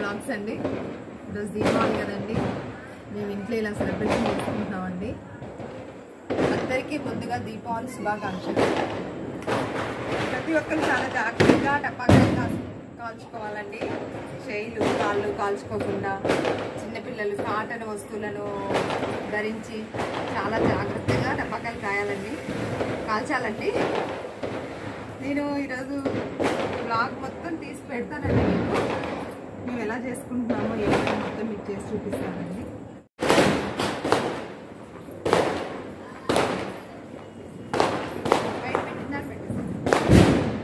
blogs అండి ఈరోజు దీపావళి కదండి మేము ఇంట్లో ఇలా సెలబ్రేషన్ చేసుకుంటున్నామండి అందరికీ ముందుగా దీపావళి శుభాకాంక్షలు ప్రతి ఒక్కరు చాలా జాగ్రత్తగా టపాకాయలు కాల్చు కాల్చుకోవాలండి చేయిలు కాళ్ళు కాల్చుకోకుండా చిన్నపిల్లలు కాటన్ వస్తువులను ధరించి చాలా జాగ్రత్తగా టపాకాయలు కాయాలండి కాల్చాలండి నేను ఈరోజు బ్లాగ్ మొత్తం తీసి పెడతానండి మీకు మేము ఎలా చేసుకుంటున్నామో ఏంటో మొత్తం మీకు చేసి చూపిస్తానండి బయట పెట్టినా పెట్టేస్తాను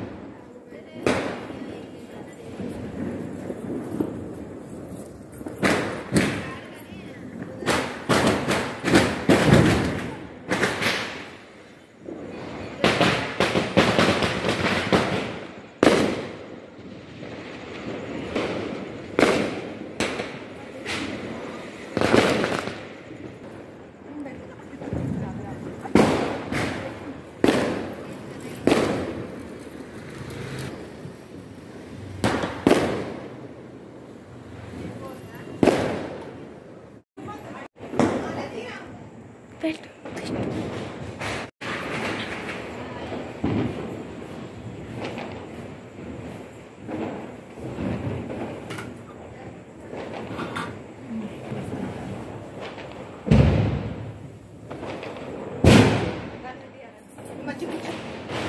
మంచి కూర్చో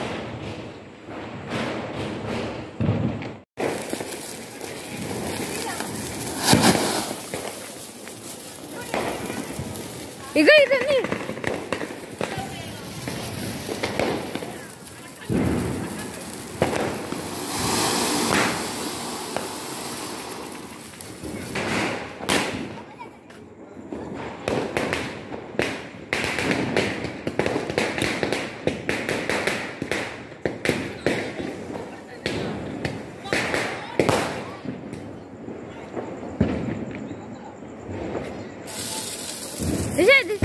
ఇగో ఇదండి దిశ దిశ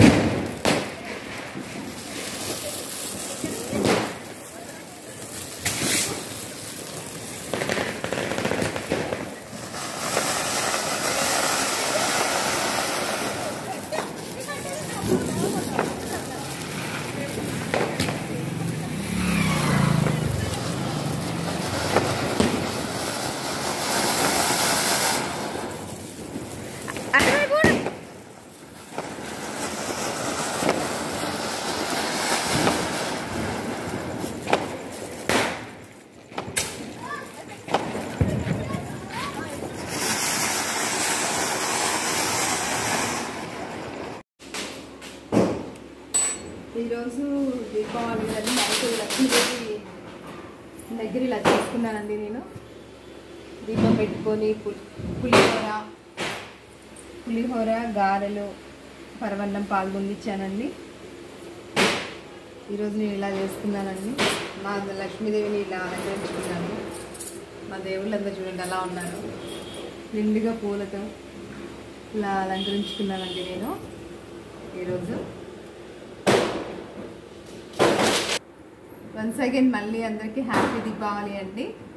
అక్కడ పోడు ఈరోజు దీపావళి కదండి నైట్ లక్ష్మీదేవి దగ్గర ఇలా చేసుకున్నానండి నేను దీపం పెట్టుకొని పు- పులిహోర పులిహోర గారెలు పరవన్నం పాల్గొందిచ్చానండి ఈరోజు నేను ఇలా చేసుకున్నానండి మా లక్ష్మీదేవిని ఇలా అలంకరించుకున్నాను మా దేవుళ్ళందరూ చూడండి అలా ఉన్నారు నిండుగా పూలతో ఇలా అలంకరించుకున్నానండి నేను ఈరోజు వన్స్ అగైన్ మళ్ళీ అందరికీ హ్యాపీ దీపావళి అండి